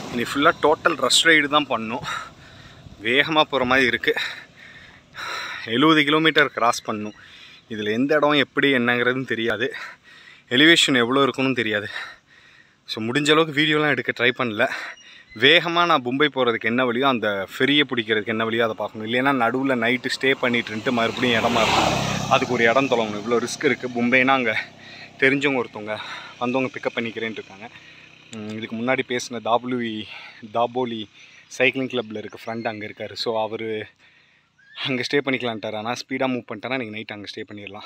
இனி ஃபுல்லாக total rush ride தான் பண்ணணும் வேகமாக போகிற மாதிரி இருக்குது எழுபது கிலோமீட்டர் கிராஸ் பண்ணணும் இதில் எந்த இடம் எப்படி என்னங்கிறதும் தெரியாது எலிவேஷன் எவ்வளோ இருக்குன்னு தெரியாது ஸோ முடிஞ்ச அளவுக்கு வீடியோலாம் எடுக்க ட்ரை பண்ணல வேகமாக நான் மும்பை போகிறதுக்கு என்ன வழியோ அந்த ஃபெரியை பிடிக்கிறதுக்கு என்ன வழியோ அதை பார்க்கணும் இல்லைன்னா நடுவில் நைட்டு ஸ்டே பண்ணிட்டு மறுபடியும் இடமா இருக்கும் அதுக்கு ஒரு இடம் தொலைங்கணும் இவ்வளோ ரிஸ்க் இருக்குது மும்பைனா அங்கே தெரிஞ்சவங்க ஒருத்தவங்க வந்தவங்க பிக்கப் பண்ணிக்கிறேன்ட்டு இருக்காங்க உம், இதுக்கு முன்னாடி பேசின தாபுலி தாபோலி சைக்கிளிங் கிளப்பில் இருக்க ஃப்ரெண்ட் அங்கே இருக்கார் ஸோ அவர் அங்கே ஸ்டே பண்ணிக்கலான்ட்டார் ஆனால் ஸ்பீடாக மூவ் பண்ணிட்டேன்னா நீங்கள் நைட் அங்கே ஸ்டே பண்ணிடலாம்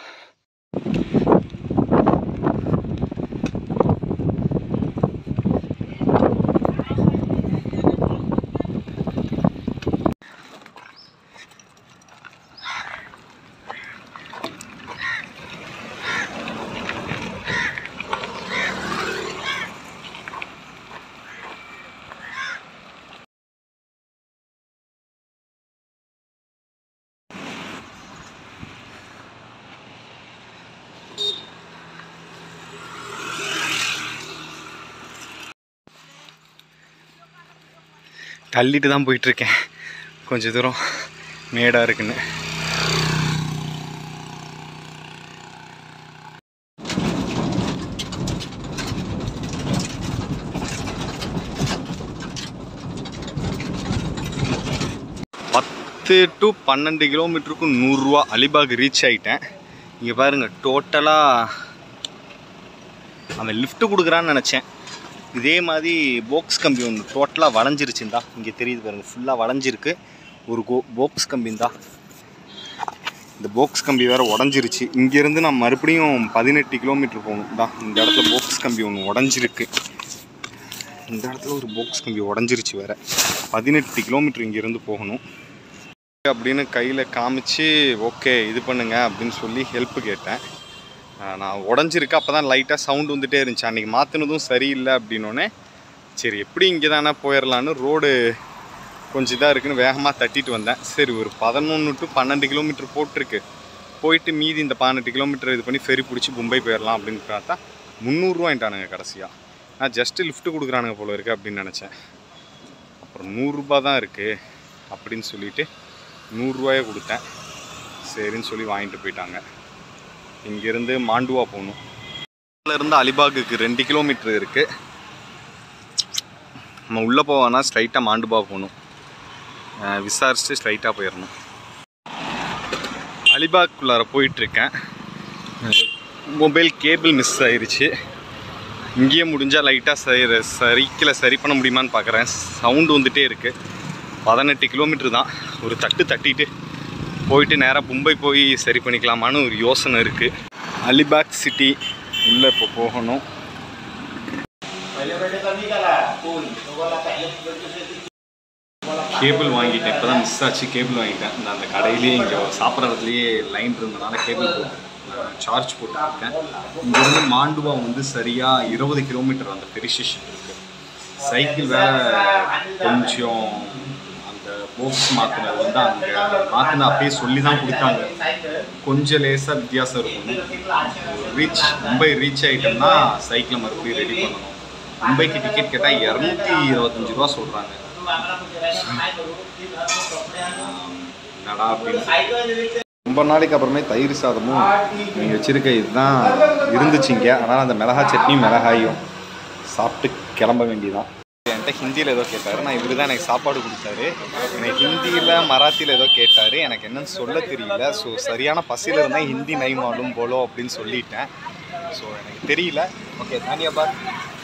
தள்ளிட்டு தான் போயிட்டுருக்கேன் கொஞ்சம் தூரம் மேடாக இருக்குன்னு பத்து டு பன்னெண்டு கிலோமீட்டருக்கு நூறுரூவா அலிபாக் ரீச் ஆகிட்டேன் இங்கே பாருங்கள் டோட்டலாக அவன் லிஃப்ட் கொடுக்குறான்னு நினச்சேன் இதே மாதிரி போக்ஸ் கம்பி ஒன்று டோட்டலாக வளைஞ்சிருச்சுந்தா இங்கே தெரியுது பாருங்கள் ஃபுல்லாக வளைஞ்சிருக்கு ஒரு கோ போக்ஸ் கம்பிந்தா இந்த போக்ஸ் கம்பி வேறு உடஞ்சிருச்சு இங்கேருந்து நான் மறுபடியும் பதினெட்டு கிலோமீட்டர் போகணும் தான் இந்த இடத்துல போக்ஸ் கம்பி ஒன்று உடஞ்சிருக்கு இந்த இடத்துல ஒரு போக்ஸ் கம்பி உடஞ்சிருச்சு வேறு பதினெட்டு கிலோமீட்டர் இங்கேருந்து போகணும் அப்படின்னு கையில் காமிச்சு ஓகே இது பண்ணுங்க அப்படின்னு சொல்லி ஹெல்ப் கேட்டேன் ஆஹ் நான் உடஞ்சிருக்கு அப்போ தான் லைட்டாக சவுண்ட் வந்துட்டே இருந்துச்சு அன்றைக்கி மாற்றினதும் சரியில்லை அப்படின்னோடனே சரி எப்படி இங்கே தானே போயிடலான்னு ரோடு கொஞ்சம் இதாக இருக்குன்னு வேகமாக தட்டிட்டு வந்தேன் சரி ஒரு பதினொன்று டு பன்னெண்டு கிலோமீட்டர் போட்டிருக்கு போயிட்டு மீதி இந்த பதினெட்டு கிலோமீட்டர் இது பண்ணி ஃபெரி பிடிச்சி மும்பை போயிடலாம் அப்படின்னு பார்த்தா முந்நூறுரூவாயிட்டானுங்க கடைசியாக நான் ஜஸ்ட்டு லிஃப்ட் கொடுக்குறானுங்க போல இருக்குது அப்படின்னு நினச்சேன் அப்புறம் நூறுரூபா தான் இருக்குது அப்படின்னு சொல்லிட்டு நூறுரூவாயே கொடுத்தேன் சரின்னு சொல்லி வாங்கிட்டு போயிட்டாங்க இங்கேருந்து மாண்டுவா போகணும் இருந்து அலிபாகுக்கு ரெண்டு கிலோமீட்டர் இருக்குது நம்ம உள்ளே போவோன்னா ஸ்ட்ரைட்டாக மாண்டுபா போகணும் அஹ் விசாரிச்சுட்டு ஸ்ட்ரைட்டாக போயிடணும் அலிபாக்குள்ளார போயிட்டுருக்கேன் மொபைல் கேபிள் மிஸ் ஆயிருச்சு இங்கேயே முடிஞ்சால் லைட்டாக சரி சரிக்கில் சரி பண்ண முடியுமான்னு பார்க்குறேன் சவுண்டு வந்துட்டே இருக்குது பதினெட்டு கிலோமீட்டர் தான் ஒரு தட்டு தட்டிட்டு போயிட்டு நேராக மும்பை போய் சரி பண்ணிக்கலாமான்னு ஒரு யோசனை இருக்குது அலிபாக் சிட்டி உள்ளே இப்போ போகணும் கேபிள் வாங்கிட்டேன் இப்போ தான் மிஸ் ஆச்சு கேபிள் வாங்கிட்டேன் நான் அந்த கடையிலேயே இங்கே சாப்பிட்ற இடத்துலையே லைன் இருந்தனால கேபிள் போட்டு சார்ஜ் போட்டுருக்கேன் இங்கேருந்து மாண்டுவா வந்து சரியாக இருபது கிலோமீட்டர் அந்த பெரிய ஸ்டேஷன் இருக்குது சைக்கிள் வேற கொஞ்சம் அந்த போக்ஸ் மாற்றினது வந்து அங்கே மாற்றின அப்பயே சொல்லி தான் கொடுத்தாங்க கொஞ்சம் லேசாக வித்தியாசம் இருக்கும் ரீச் மும்பை ரீச் ஆகிட்டோம்னா சைக்கிளை மறுபடியும் ரெடி பண்ணணும் மும்பைக்கு டிக்கெட் கேட்டால் இரநூத்தி இருபத்தஞ்சு ரூபா சொல்கிறாங்க என்னடா அப்படின்னு ரொம்ப நாளைக்கு அப்புறமே தயிர் சாதமும் நீங்கள் வச்சிருக்க இதுதான் இருந்துச்சுங்க அதனால் அந்த மிளகா சட்னி மிளகாயும் சாப்பிட்டு கிளம்ப வேண்டியதான் என்கிட்ட ஹிந்தியில் ஏதோ கேட்டார் நான் இவர் தான் எனக்கு சாப்பாடு கொடுத்தாரு எனக்கு ஹிந்தியில் மராத்தியில் ஏதோ கேட்டார் எனக்கு என்னன்னு சொல்ல தெரியல ஸோ சரியான பசியில் இருந்தால் ஹிந்தி நை மாலும் போலோ அப்படின்னு சொல்லிட்டேன் ஸோ எனக்கு தெரியல ஓகே தானியாபாத்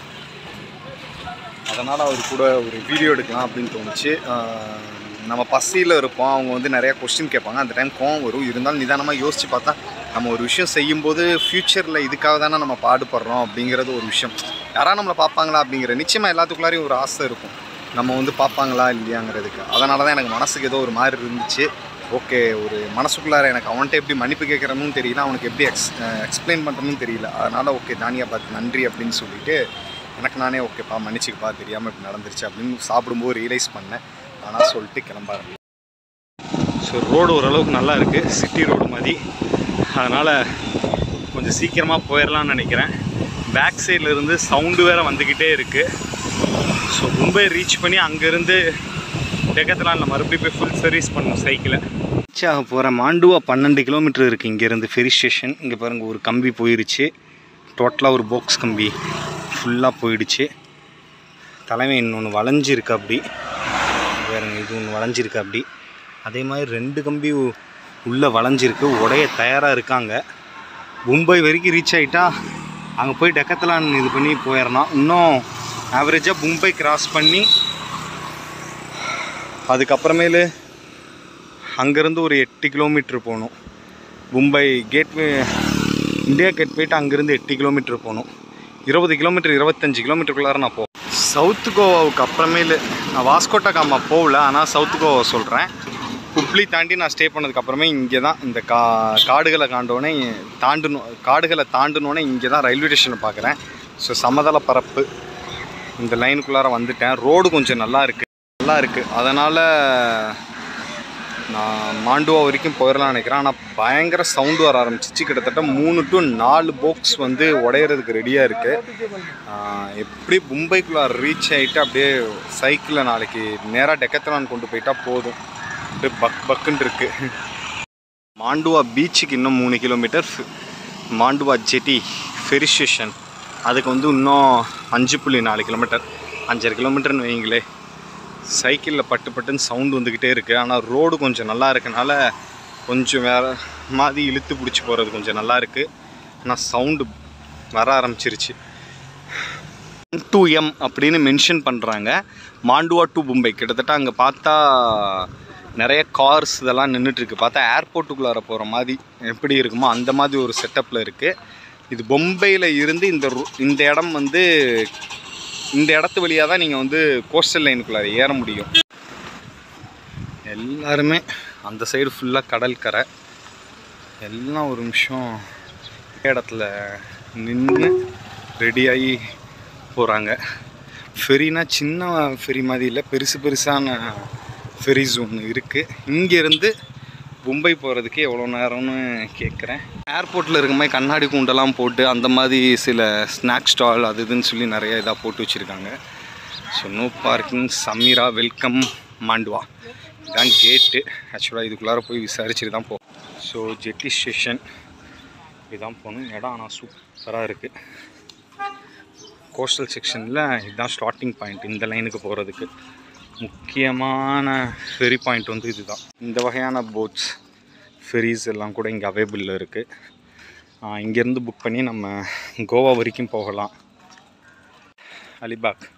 அதனால் அவர் கூட ஒரு வீடியோ எடுக்கலாம் அப்படின்னு தோணுச்சு ஆஹ் நம்ம பசியில் இருப்போம் அவங்க வந்து நிறையா கொஸ்டின் கேட்பாங்க அந்த டைம் கோவம் வரும் இருந்தாலும் நிதானமாக யோசித்து பார்த்தா நம்ம ஒரு விஷயம் செய்யும்போது ஃப்யூச்சரில் இதுக்காக தானே நம்ம பாடுபடுறோம் அப்படிங்கிறது ஒரு விஷயம் யாராவது நம்மளை பார்ப்பாங்களா அப்படிங்கிற நிச்சயமாக எல்லாத்துக்குள்ளாரையும் ஒரு ஆசை இருக்கும் நம்ம வந்து பார்ப்பாங்களா இல்லையாங்கிறதுக்கு அதனால தான் எனக்கு மனசுக்கு ஏதோ ஒரு மாதிரி இருந்துச்சு ஓகே ஒரு மனசுக்குள்ளார எனக்கு அவன்கிட்ட எப்படி மன்னிப்பு கேட்குறனும் தெரியல அவனுக்கு எப்படி எக்ஸ் எக்ஸ்பிளைன் பண்ணுறனும் தெரியல அதனால் ஓகே தானியா பார்த்து நன்றி அப்படின்னு சொல்லிட்டு எனக்கு நானே ஓகேப்பா மன்னிச்சுக்கப்பா தெரியாமல் இப்படி நடந்துருச்சு அப்படின்னு சாப்பிடும்போது ரியலைஸ் பண்ணேன் ஆனால் சொல்லிட்டு கிளம்பாரு ஸோ ரோடு ஓரளவுக்கு நல்லா இருக்குது சிட்டி ரோடு மாதிரி அதனால் கொஞ்சம் சீக்கிரமாக போயிடலாம்னு நினைக்கிறேன் பேக் சைடில் இருந்து சவுண்டு வேறு வந்துக்கிட்டே இருக்குது ஸோ மும்பை ரீச் பண்ணி அங்கேருந்து டெக்கத்தலானில் மறுபடியும் போய் ஃபுல் சர்வீஸ் பண்ணணும் சைக்கிளை ரீச் ஆக போகிற மாண்டுவா பன்னெண்டு கிலோமீட்டர் இருக்குது இங்கேருந்து ஃபெரி ஸ்டேஷன் இங்கே பாருங்கள் ஒரு கம்பி போயிடுச்சு டோட்டலாக ஒரு பாக்ஸ் கம்பி ஃபுல்லாக போயிடுச்சு தலைமை இன்னொன்று வளைஞ்சிருக்கு அப்படி வேறுங்க இது ஒன்று வளைஞ்சிருக்கு அப்படி அதே மாதிரி ரெண்டு கம்பி உ- உள்ளே வளைஞ்சிருக்கு உடைய தயாராக இருக்காங்க மும்பை வரைக்கும் ரீச் ஆகிட்டா அங்கே போய் டெக்கத்தலான் இது பண்ணி போயிடலாம் இன்னும் ஆவரேஜாக மும்பை கிராஸ் பண்ணி அதுக்கப்புறமேலு அங்கேருந்து ஒரு எட்டு கிலோமீட்ரு போகணும் மும்பை கேட்வே இந்தியா கேட் போயிட்டு அங்கேருந்து எட்டு கிலோமீட்டர் போகணும் இருபது கிலோமீட்டர் இருபத்தஞ்சி கிலோமீட்டருக்குள்ளார நான் போவேன் சவுத் கோவாவுக்கு அப்புறமேலு நான் வாஸ்கோட்டா காமா போகல ஆனால் சவுத் கோவா சொல்கிறேன் குப்ளி தாண்டி நான் ஸ்டே பண்ணதுக்கு அப்புறமே இங்கே தான் இந்த கா காடுகளை காண்டோடனே தாண்டணும் காடுகளை தாண்டினோடனே இங்கே தான் ரயில்வே ஸ்டேஷனை பார்க்குறேன் ஸோ சமதள பரப்பு இந்த லைனுக்குள்ளார வந்துட்டேன் ரோடு கொஞ்சம் நல்லா இருக்குது நல்லா இருக்குது அதனால் நான் மாண்டுவா வரைக்கும் போயிடலாம்னு நினைக்கிறேன் ஆனால் பயங்கர சவுண்டு வர ஆரம்பிச்சிச்சு கிட்டத்தட்ட மூணு டு நாலு பாக்ஸ் வந்து உடையிறதுக்கு ரெடியாக இருக்குது எப்படி மும்பைக்குள்ளே ரீச் ஆகிட்டு அப்படியே சைக்கிளில் நாளைக்கு நேராக டெக்கத்தலான் கொண்டு போயிட்டா போதும் அப்படியே பக் பக்குன்னு இருக்குது மாண்டுவா பீச்சுக்கு இன்னும் மூணு kilometre Mandwa jetty ferry station அதுக்கு வந்து இன்னும் அஞ்சு புள்ளி நாலு கிலோமீட்டர் அஞ்சரை கிலோமீட்டர்னு வைங்களே சைக்கிளில் பட்டு பட்டுன்னு சவுண்டு வந்துக்கிட்டே இருக்குது ஆனால் ரோடு கொஞ்சம் நல்லா இருக்கனால கொஞ்சம் வேறு மாதிரி இழுத்து பிடிச்சி போகிறது கொஞ்சம் நல்லா இருக்குது ஆனால் சவுண்டு வர ஆரம்பிச்சிருச்சு டூ எம் அப்படின்னு மென்ஷன் பண்ணுறாங்க மாண்டுவா டு மும்பை கிட்டத்தட்ட அங்கே பார்த்தா நிறைய கார்ஸ் இதெல்லாம் நின்றுட்டுருக்கு பார்த்தா ஏர்போர்ட்டுக்குள்ளார போகிற மாதிரி எப்படி இருக்குமோ அந்த மாதிரி ஒரு செட்டப்பில் இருக்குது இது பொம்பையில் இருந்து இந்த ரு- இந்த இடம் வந்து இந்த இடத்து வழியாக தான் நீங்கள் வந்து கோஸ்டல் லைனுக்குள்ளார ஏற முடியும் எல்லாருமே அந்த சைடு ஃபுல்லாக கடல் கரை எல்லாம் ஒரு நிமிஷம் இடத்துல நின்று ரெடியாகி போகிறாங்க ஃபெரினா சின்ன ஃபெரி மாதிரி இல்லை பெருசு பெருசான ஃபெரிஸ் ஒன்று இருக்குது இங்கேருந்து மும்பை போகிறதுக்கு எவ்வளோ நேரம்னு கேட்குறேன் ஏர்போர்ட்டில் இருக்க மாதிரி கண்ணாடி கூண்டெல்லாம் போட்டு அந்த மாதிரி சில ஸ்நாக் ஸ்டால் அது இதுன்னு சொல்லி நிறைய இதாக போட்டு வச்சுருக்காங்க so no parking Sameera welcome Mandwa இதான் கேட்டு ஆக்சுவலாக இதுக்குள்ளார போய் விசாரிச்சுட்டு தான் போகும் ஸோ ஜெட்டி ஸ்டேஷன் இதுதான் போகணும் இடம் ஆனால் சூப்பராக இருக்குது கோஸ்டல் செக்ஷனில் இதுதான் ஸ்டார்டிங் பாயிண்ட் இந்த லைனுக்கு போகிறதுக்கு முக்கியமான ஃபெரி பாயிண்ட் வந்து இதுதான் இந்த வகையான போட்ஸ் ஃபெரிஸ் எல்லாம் கூட இங்கே அவைபிளில் இருக்குது இங்கேருந்து புக் பண்ணி நம்ம கோவா வரைக்கும் போகலாம் அலிபாக்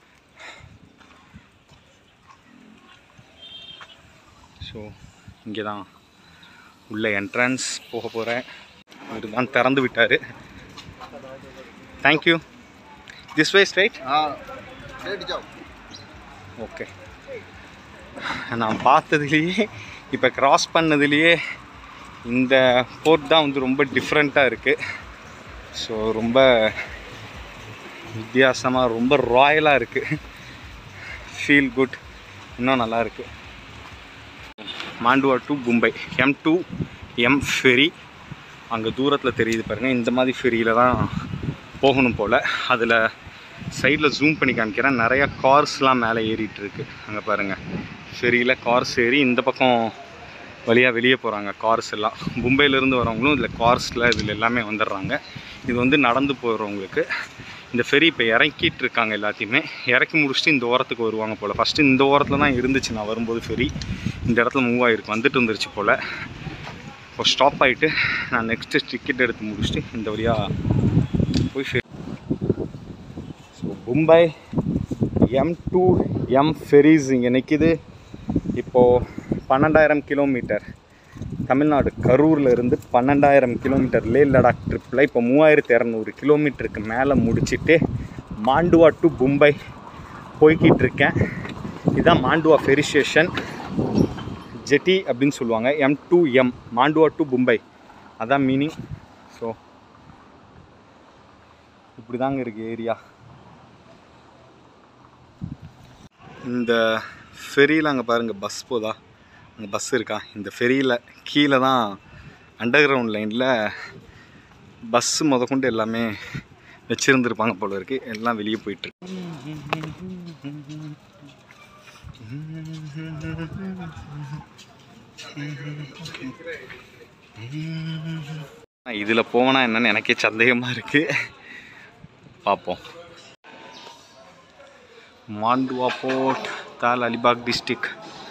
ஸோ இங்கே தான் உள்ள என்ட்ரன்ஸ் போக போகிறேன் இவர் தான் திறந்து விட்டார் தேங்க்யூ திஸ் வே ஸ்ட்ரைட் हाँ लेट जाओ ஓகே நான் பார்த்ததுலேயே இப்போ கிராஸ் பண்ணதுலேயே இந்த போர்ட் தான் வந்து ரொம்ப டிஃப்ரெண்ட்டாக இருக்குது ஸோ ரொம்ப வித்தியாசமாக ரொம்ப ராயலாக இருக்குது ஃபீல் குட் இன்னும் நல்லா இருக்குது Mandwa to Mumbai M to M ferry அங்கே தூரத்தில் தெரியுது பாருங்கள் இந்த மாதிரி ஃபெரியில் தான் போகணும் போல் அதில் சைடில் ஜூம் பண்ணி காமிக்கிறேன் நிறைய கார்ஸ்லாம் மேலே ஏறிட்டு இருக்கு அங்கே பாருங்கள் ஃபெரியில் கார்ஸ் ஏறி இந்த பக்கம் வழியாக வெளியே போகிறாங்க கார்ஸ் எல்லாம் மும்பையிலேருந்து வரவங்களும் இதில் கார்ஸில் இதில் எல்லாமே வந்துடுறாங்க இது வந்து நடந்து போகிறவங்களுக்கு இந்த ஃபெரி இப்போ இறக்கிட்டு இருக்காங்க எல்லாத்தையுமே இறக்கி முடிச்சுட்டு இந்த ஓரத்துக்கு வருவாங்க போல் ஃபஸ்ட்டு இந்த ஓரத்தில் தான் இருந்துச்சு நான் வரும்போது ஃபெரி இந்த இடத்துல மூவ் ஆகிருக்கு வந்துட்டு இருந்துருச்சு போல் இப்போ ஸ்டாப் ஆகிட்டு நான் நெக்ஸ்ட்டு டிக்கெட் எடுத்து முடிச்சுட்டு இந்த வழியாக போய் ferry so Mumbai M to M ferries இங்கே நிற்கிது இப்போது பன்னெண்டாயிரம் கிலோமீட்டர் தமிழ்நாடு கரூரில் இருந்து பன்னெண்டாயிரம் கிலோமீட்டர் லே லடாக் ட்ரிப்பில் இப்போ மூவாயிரத்தி இரநூறு கிலோமீட்டருக்கு மேலே முடிச்சுட்டு மாண்டுவா டு மும்பை போய்கிட்டு இருக்கேன் இதுதான் மாண்டுவா ஃபெரி ஸ்டேஷன் ஜெட்டி அப்படின்னு சொல்லுவாங்க M to M Mandwa to Mumbai அதான் மீனிங் ஸோ இப்படி தாங்க இருக்குது ஏரியா இந்த ஃபெரியில் அங்கே பாருங்கள் பஸ் போதா அங்கே பஸ் இருக்கா இந்த ஃபெரியில் கீழே தான் அண்டர் கிரவுண்ட் லைனில் பஸ்ஸு முதற்கொண்டு எல்லாமே வச்சுருந்துருப்பாங்க போல இருக்குது எல்லாம் வெளியே போயிட்டுருக்கு இதில் போவனா என்னன்னு எனக்கே சந்தேகமாக இருக்குது பார்ப்போம் மாண்டுவா போர்ட் தால் அலிபாக் டிஸ்ட்ரிக்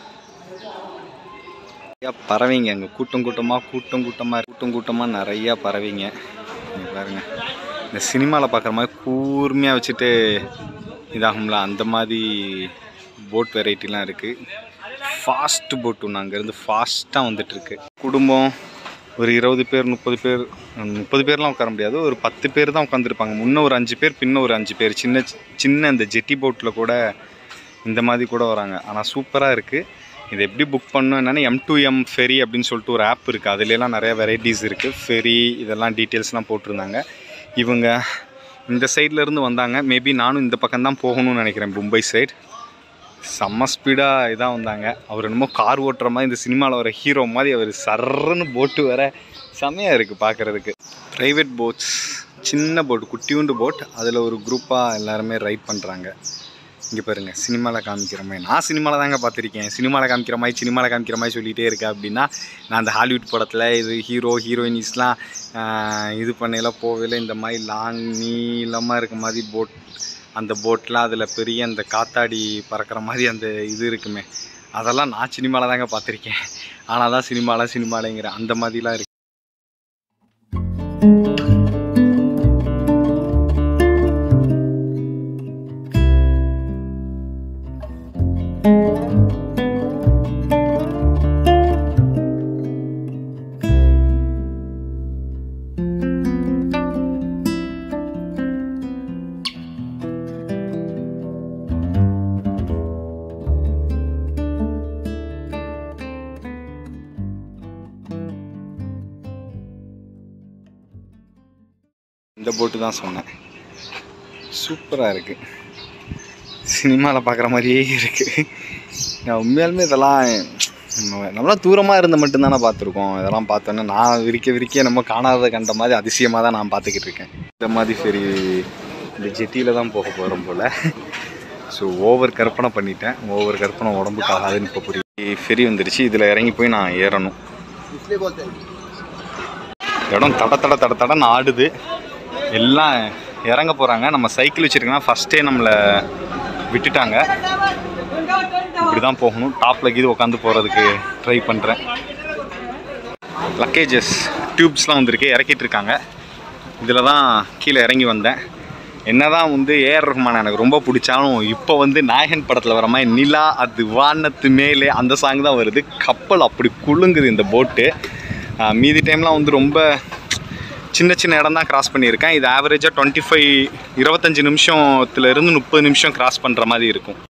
நிறையா பறவைங்க அங்கே கூட்டம் கூட்டமாக கூட்டம் கூட்டமாக கூட்டம் கூட்டமாக நிறையா பறவைங்க இங்க பாருங்க இந்த சினிமாவில் பார்க்குற மாதிரி கூர்மையாக வச்சுட்டு இதாகும்ல அந்த மாதிரி போட் வெரைட்டிலாம் இருக்குது ஃபாஸ்ட் போட் ஒன்று அங்கேருந்து ஃபாஸ்ட்டாக வந்துட்டுருக்கு குடும்பம் ஒரு இருபது பேர் முப்பது பேர் முப்பது பேர்லாம் உட்கார முடியாது ஒரு பத்து பேர் தான் உட்காந்துருப்பாங்க முன்ன ஒரு அஞ்சு பேர் பின்ன ஒரு அஞ்சு பேர் சின்ன சின்ன இந்த ஜெட்டி போட்டில் கூட இந்த மாதிரி கூட வராங்க ஆனால் சூப்பராக இருக்குது இது எப்படி புக் பண்ணணும் என்னென்னா எம் டு எம் ஃபெரி அப்படின்னு சொல்லிட்டு ஒரு ஆப் இருக்குது அதுலலாம் நிறைய வெரைட்டிஸ் இருக்குது ஃபெரி இதெல்லாம் டீட்டெயில்ஸ்லாம் போட்டிருந்தாங்க இவங்க இந்த சைடுல இருந்து வந்தாங்க மேபி நானும் இந்த பக்கம் தான் போகணும்னு நினைக்கிறேன் மும்பை சைடு செம்ம ஸ்பீடாக இதாக வந்தாங்க அவர் என்னமோ கார் ஓட்டுற மாதிரி இந்த சினிமாவில் வர ஹீரோ மாதிரி அவர் சர்றன்னு போட்டு வர செம்மையாக இருக்குது பார்க்குறதுக்கு ப்ரைவேட் போட்ஸ் சின்ன போட் குட்டியூண்டு போட் அதில் ஒரு குரூப்பாக எல்லாருமே ரைட் பண்ணுறாங்க இங்கே பாருங்க சினிமாவில் காமிக்கிற மாதிரி நான் சினிமாவில் தாங்க பார்த்துருக்கேன் சினிமாவில் காமிக்கிற மாதிரி சினிமாவில் காமிக்கிற மாதிரி சொல்லிகிட்டே இருக்கேன் அப்படின்னா நான் அந்த ஹாலிவுட் படத்தில் இது ஹீரோ ஹீரோயினிஸ்லாம் இது பண்ணையில் போகல இந்த மாதிரி லாங் நீளமாக இருக்க மாதிரி போட் அந்த போட்லாம் அதில் பெரிய அந்த காத்தாடி பறக்கிற மாதிரி அந்த இது இருக்குமே அதெல்லாம் நான் சினிமாவில் தாங்க பார்த்துருக்கேன் ஆனால் தான் சினிமாவில் சினிமாலங்கிற அந்த மாதிரிலாம் இருக்கு இந்த போட்டு தான் சொன்னேன் சூப்பராக இருக்குது சினிமாவில் பார்க்குற மாதிரியே இருக்குது நான் உண்மையாலுமே இதெல்லாம் நம்ம- நம்மளாம் தூரமாக இருந்து மட்டும்தானே பார்த்துருக்கோம் இதெல்லாம் பார்த்தோன்னே நான் விரிக்க விரிக்க நம்ம காணாத கண்ட மாதிரி அதிசயமாக தான் நான் பார்த்துக்கிட்டு இருக்கேன் இந்த மாதிரி சரி இந்த ஜெட்டியில் தான் போக போகிறோம் போல் ஸோ ஓவர் கற்பனை பண்ணிட்டேன் ஓவர் கற்பனை உடம்புக்கு ஆகாதுன்னு இப்போ புரியுது ஃபெரி வந்துருச்சு இதில் இறங்கி போய் நான் ஏறணும் இடம் தட தட தட தடன்னு ஆடுது எல்லாம் இறங்க போகிறாங்க நம்ம சைக்கிள் வச்சுருக்கோன்னா ஃபஸ்ட்டே நம்மளை விட்டுட்டாங்க இப்படி தான் போகணும் டாப்பில் கீது உட்காந்து போகிறதுக்கு ட்ரை பண்ணுறேன் லக்கேஜஸ் டியூப்ஸ்லாம் வந்திருக்கு இறக்கிட்டு இருக்காங்க இதில் தான் கீழே இறங்கி வந்தேன் என்னதான் வந்து ஏஆர் ரஹ்மான் எனக்கு ரொம்ப பிடிச்சாலும் இப்போ வந்து நாயகன் படத்தில் வர மாதிரி நிலா அது வானத்து மேலே அந்த சாங் தான் வருது கப்பல் அப்படி குலுங்குது இந்த போட்டு மீதி டைம்லாம் வந்து ரொம்ப சின்ன சின்ன இடம் தான் கிராஸ் பண்ணியிருக்கேன் இது ஆவரேஜாக டுவெண்ட்டி ஃபைவ் இருபத்தஞ்சி நிமிஷத்துலேருந்து முப்பது நிமிஷம் கிராஸ் பண்ணுற மாதிரி இருக்கும்